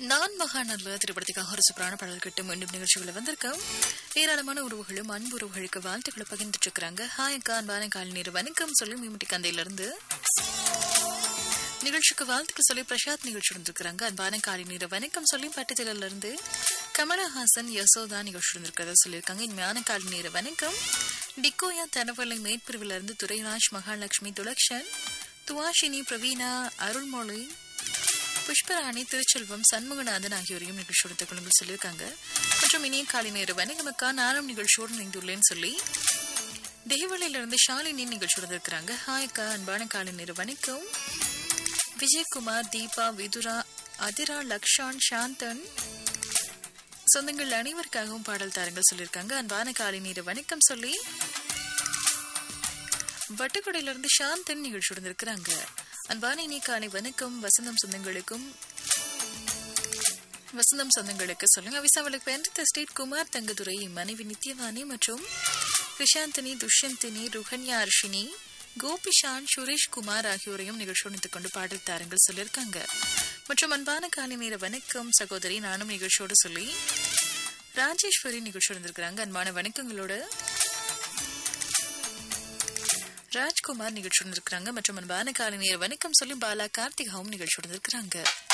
நான் மகாநல்ல திரைப்படத்துக்காக ஒரு சூப்பரான பாடல் கிட்ட மீண்டும் நிகழ்ச்சிகளை வந்திருக்கோம் ஏராளமான உறவுகளும் அன்பு உறவுகளுக்கு வாழ்த்துக்களை பகிர்ந்துட்டு இருக்கிறாங்க ஹாய் அக்கா அன்பான கால் நேரு வணக்கம் சொல்லி மீமுட்டி கந்தையில இருந்து நிகழ்ச்சிக்கு வாழ்த்துக்கள் சொல்லி பிரசாத் நிகழ்ச்சி இருந்திருக்கிறாங்க அன்பான காலை நேர வணக்கம் சொல்லி பட்டத்தில இருந்து கமலஹாசன் யசோதா நிகழ்ச்சி இருந்திருக்கிறதா சொல்லியிருக்காங்க இனிமையான காலை நேர வணக்கம் டிக்கோயா தனவலை மேற்பிரிவில் இருந்து துரைராஜ் மகாலட்சுமி துலக்ஷன் துவாஷினி பிரவீனா அருள்மொழி புஷ்பராணி திருச்செல்வம் சண்முகநாதன் ஆகியோரையும் நிகழ்ச்சியோட குழுங்கள் சொல்லியிருக்காங்க மற்றும் இனிய காலை நேர வணக்கமக்கா நானும் நிகழ்ச்சியோடு இணைந்துள்ளேன்னு சொல்லி தேவலையிலிருந்து ஷாலினி நிகழ்ச்சியோட இருக்கிறாங்க ஹாய் அக்கா அன்பான காலை நேர வணக்கம் விஜயகுமார் தீபா விதுரா அதிரா லக்ஷான் சாந்தன் சொந்தங்கள் அனைவருக்காகவும் பாடல் தாரங்கள் சொல்லியிருக்காங்க அன்பான காலை நேர வணக்கம் சொல்லி வட்டுக்கொடையிலிருந்து சாந்தன் நிகழ்ச்சியோட இருக்கிறாங்க அன்பான இனி காலை வணக்கம் வசந்தம் சொந்தங்களுக்கும் வசந்தம் சொந்தங்களுக்கு சொல்லுங்க விசாவளுக்கு பெயர்ந்த ஸ்டேட் குமார் தங்கதுரை மனைவி நித்யவாணி மற்றும் கிருஷாந்தினி துஷ்யந்தினி ருஹன்யா அர்ஷினி கோபிஷான் சுரேஷ் குமார் ஆகியோரையும் நிகழ்ச்சியோடு கொண்டு பாடல் தாரங்கள் சொல்லியிருக்காங்க மற்றும் அன்பான காலை நேர வணக்கம் சகோதரி நானும் நிகழ்ச்சியோடு சொல்லி ராஜேஸ்வரி நிகழ்ச்சி இருந்திருக்கிறாங்க அன்பான வணக்கங்களோட ராஜ்குமார் நிகழ்ச்சி இருந்திருக்கிறாங்க மற்றும் அன்பான காலை நேர வணக்கம் சொல்லி பாலா கார்த்திகாவும் நிகழ்ச்சி இருந்திருக்கிறாங்க